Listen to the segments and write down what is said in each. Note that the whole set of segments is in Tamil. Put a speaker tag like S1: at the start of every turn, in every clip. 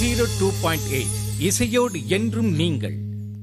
S1: ஜீரோ டூ பாயிண்ட் எயிட் இசையோடு என்றும் நீங்கள்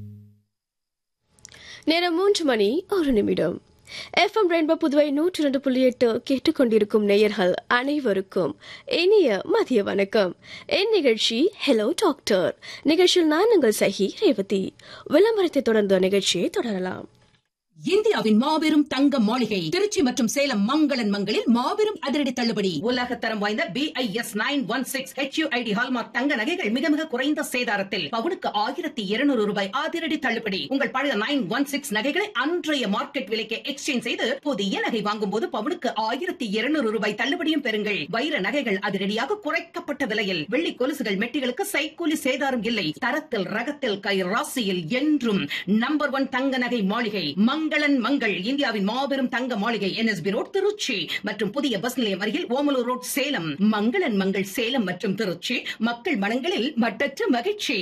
S2: நேரம் மூன்று மணி ஒரு நிமிடம் எஃப்எம் ரெயின்போ புதுவை நூற்றி ரெண்டு புள்ளி எட்டு கேட்டுக்கொண்டிருக்கும் நேயர்கள் அனைவருக்கும் இனிய மதிய வணக்கம் என் நிகழ்ச்சி ஹலோ டாக்டர் நிகழ்ச்சியில் நான் உங்கள் சகி ரேவதி விளம்பரத்தை தொடர்ந்த நிகழ்ச்சியை தொடரலாம்
S3: இந்தியாவின் மாபெரும் தங்க மாளிகை திருச்சி மற்றும் சேலம் மங்களன் மங்களில் மாபெரும் அதிரடி தள்ளுபடி உலக தரம் வாய்ந்த B I S nine one six HUID hallmark தங்க நகைகள் மிக மிக குறைந்த சேதாரத்தில் பவுனுக்கு ஆயிரத்தி இருநூறு ரூபாய் அதிரடி தள்ளுபடி உங்கள் பழைய நைன் ஒன் சிக்ஸ் நகைகளை அன்றைய மார்க்கெட் விலைக்கு எக்ஸ்சேஞ்ச் செய்து புதிய நகை வாங்கும் போது பவுனுக்கு ஆயிரத்தி இருநூறு ரூபாய் தள்ளுபடியும் பெறுங்கள் வைர நகைகள் அதிரடியாக குறைக்கப்பட்ட விலையில் வெள்ளி கொலுசுகள் மெட்டிகளுக்கு சைக்கூலி சேதாரம் இல்லை தரத்தில் ரகத்தில் கை ராசியில் என்றும் நம்பர் ஒன் தங்க நகை மாளிகை மங்களன் மங்கள் இந்தியாவின் மாபெரும் தங்க மாளிகை என்எஸ்பி ரோட் திருச்சி மற்றும் புதிய பஸ் நிலையம் அருகில் ஓமலூர் ரோட் சேலம் மங்களன் மங்கள் சேலம் மற்றும் திருச்சி மக்கள் மனங்களில் மட்டற்ற மகிழ்ச்சி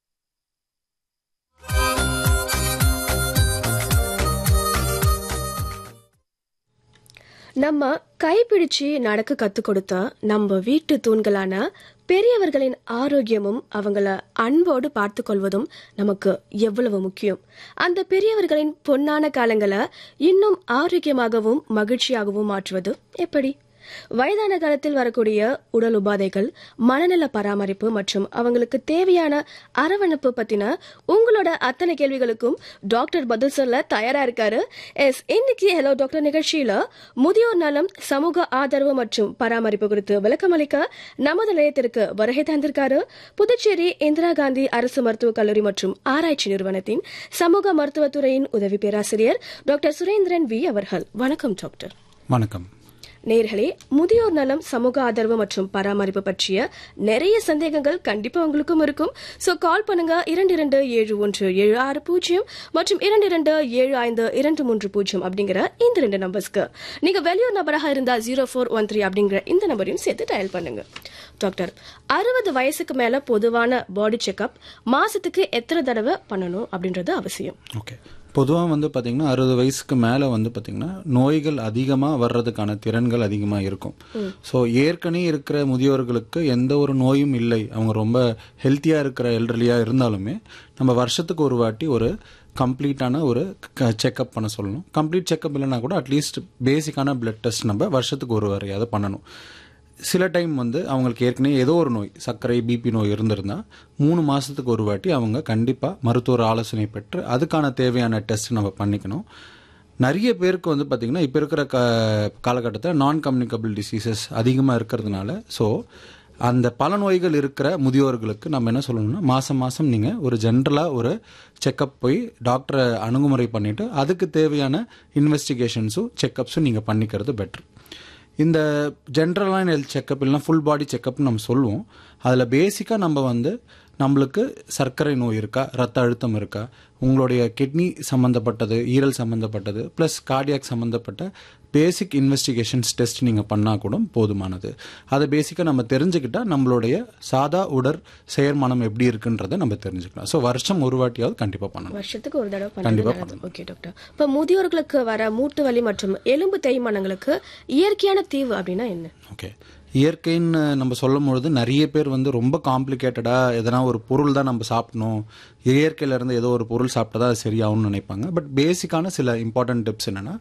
S2: நம்ம கைப்பிடிச்சு நடக்க கத்து கொடுத்த நம்ம வீட்டு தூண்களான பெரியவர்களின் ஆரோக்கியமும் அவங்கள அன்போடு பார்த்து கொள்வதும் நமக்கு எவ்வளவு முக்கியம் அந்த பெரியவர்களின் பொன்னான காலங்களை இன்னும் ஆரோக்கியமாகவும் மகிழ்ச்சியாகவும் மாற்றுவது எப்படி வயதான காலத்தில் வரக்கூடிய உடல் உபாதைகள் மனநல பராமரிப்பு மற்றும் அவங்களுக்கு தேவையான அரவணைப்பு பத்தின உங்களோட அத்தனை கேள்விகளுக்கும் டாக்டர் பதில் சொல்ல தயாரா இருக்காரு எஸ் இன்னைக்கு ஹலோ டாக்டர் நிகழ்ச்சியில முதியோர் நலம் சமூக ஆதரவு மற்றும் பராமரிப்பு குறித்து விளக்கமளிக்க நமது நிலையத்திற்கு வருகை தந்திருக்காரு புதுச்சேரி இந்திரா காந்தி அரசு மருத்துவக் கல்லூரி மற்றும் ஆராய்ச்சி நிறுவனத்தின் சமூக மருத்துவத்துறையின் உதவி பேராசிரியர் டாக்டர் சுரேந்திரன் வி அவர்கள் வணக்கம் டாக்டர்
S4: வணக்கம்
S2: நேர்களே முதியோர் நலம் சமூக ஆதரவு மற்றும் பராமரிப்பு பற்றிய நிறைய சந்தேகங்கள் கண்டிப்பா உங்களுக்கும் இருக்கும் சோ கால் பண்ணுங்க இரண்டு இரண்டு ஏழு ஒன்று ஏழு ஆறு பூஜ்ஜியம் மற்றும் இரண்டு இரண்டு ஏழு ஐந்து இரண்டு மூன்று பூஜ்ஜியம் அப்படிங்கிற இந்த ரெண்டு நம்பர்ஸ்க்கு நீங்க வெளியூர் நபராக இருந்தா ஜீரோ ஃபோர் ஒன் த்ரீ அப்படிங்கிற இந்த நம்பரையும் சேர்த்து டயல் பண்ணுங்க டாக்டர் அறுபது வயசுக்கு மேல பொதுவான பாடி செக்அப் மாசத்துக்கு எத்தனை தடவை பண்ணணும் அப்படின்றது அவசியம்
S4: ஓகே பொதுவாக வந்து பார்த்தீங்கன்னா அறுபது வயசுக்கு மேலே வந்து பார்த்தீங்கன்னா நோய்கள் அதிகமாக வர்றதுக்கான திறன்கள் அதிகமாக இருக்கும் ஸோ ஏற்கனவே இருக்கிற முதியோர்களுக்கு எந்த ஒரு நோயும் இல்லை அவங்க ரொம்ப ஹெல்த்தியாக இருக்கிற எல்டர்லியாக இருந்தாலுமே நம்ம வருஷத்துக்கு ஒரு வாட்டி ஒரு கம்ப்ளீட்டான ஒரு செக்அப் பண்ண சொல்லணும் கம்ப்ளீட் செக்அப் இல்லைனா கூட அட்லீஸ்ட் பேசிக்கான பிளட் டெஸ்ட் நம்ம வருஷத்துக்கு ஒரு வரையாவது பண்ணணும் சில டைம் வந்து அவங்களுக்கு ஏற்கனவே ஏதோ ஒரு நோய் சர்க்கரை பிபி நோய் இருந்திருந்தா மூணு மாதத்துக்கு ஒரு வாட்டி அவங்க கண்டிப்பாக மருத்துவர் ஆலோசனை பெற்று அதுக்கான தேவையான டெஸ்ட் நம்ம பண்ணிக்கணும் நிறைய பேருக்கு வந்து பார்த்திங்கன்னா இப்போ இருக்கிற க காலகட்டத்தில் நான் கம்யூனிகபிள் டிசீசஸ் அதிகமாக இருக்கிறதுனால ஸோ அந்த பல நோய்கள் இருக்கிற முதியோர்களுக்கு நம்ம என்ன சொல்லணும்னா மாதம் மாதம் நீங்கள் ஒரு ஜென்ரலாக ஒரு செக்கப் போய் டாக்டரை அணுகுமுறை பண்ணிவிட்டு அதுக்கு தேவையான இன்வெஸ்டிகேஷன்ஸும் செக்கப்ஸும் நீங்கள் பண்ணிக்கிறது பெட்ரு இந்த ஜென்ரலான ஹெல்த் செக்கப் இல்லைனா ஃபுல் பாடி செக்கப்னு நம்ம சொல்லுவோம் அதில் பேசிக்காக நம்ம வந்து நம்மளுக்கு சர்க்கரை நோய் இருக்கா ரத்த அழுத்தம் இருக்கா உங்களுடைய கிட்னி சம்மந்தப்பட்டது ஈரல் சம்மந்தப்பட்டது ப்ளஸ் கார்டியாக் சம்மந்தப்பட்ட பேசிக் இன்வெஸ்டிகேஷன்ஸ் டெஸ்ட் நீங்கள் பண்ணால் கூட போதுமானது அதை பேசிக்காக நம்ம தெரிஞ்சுக்கிட்டா நம்மளுடைய சாதா உடற் செயற்மானம் எப்படி இருக்குன்றதை நம்ம தெரிஞ்சுக்கலாம் ஸோ வருஷம் ஒரு வாட்டியாவது கண்டிப்பாக பண்ணணும்
S2: வருஷத்துக்கு ஒரு தடவை
S4: கண்டிப்பா
S2: பண்ணுறது ஓகே டாக்டர் இப்ப முதியோர்களுக்கு வர மூட்டு வலி மற்றும் எலும்பு தேய்மானங்களுக்கு இயற்கையான தீவு அப்படின்னா என்ன
S4: ஓகே இயற்கைன்னு நம்ம சொல்லும் பொழுது நிறைய பேர் வந்து ரொம்ப காம்ப்ளிகேட்டடாக எதனா ஒரு பொருள் தான் நம்ம சாப்பிடணும் இயற்கையில இருந்து ஏதோ ஒரு பொருள் சாப்பிட்டா அது சரியாகும்னு நினைப்பாங்க பட் பேசிக்கான சில இம்பார்ட்டன்ட் டிப்ஸ் என்னென்னா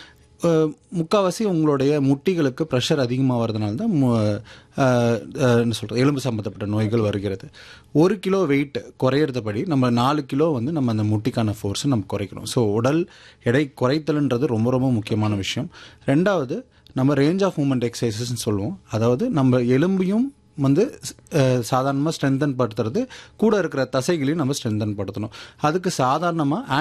S4: முக்கால்வாசி உங்களுடைய முட்டிகளுக்கு ப்ரெஷர் அதிகமாக வரதுனால தான் மு- அஹ், அஹ், என்ன சொல்கிறது எலும்பு சம்மந்தப்பட்ட நோய்கள் வருகிறது ஒரு கிலோ வெயிட் குறையிறதுபடி நம்ம நாலு கிலோ வந்து நம்ம அந்த முட்டிக்கான ஃபோர்ஸை நம்ம குறைக்கணும் ஸோ உடல் எடை குறைத்தல்ன்றது ரொம்ப ரொம்ப முக்கியமான விஷயம் ரெண்டாவது நம்ம ரேஞ்ச் ஆஃப் மூமெண்ட் எக்ஸசைசஸ்ன்னு சொல்லுவோம் அதாவது நம்ம எலும்பையும் வந்து சாதாரணமாக ஸ்ட்ரென்தன் படுத்துறது கூட இருக்கிற தசைகளையும் நம்ம ஸ்ட்ரென்தன் படுத்தணும் அதுக்கு சாதாரணமாக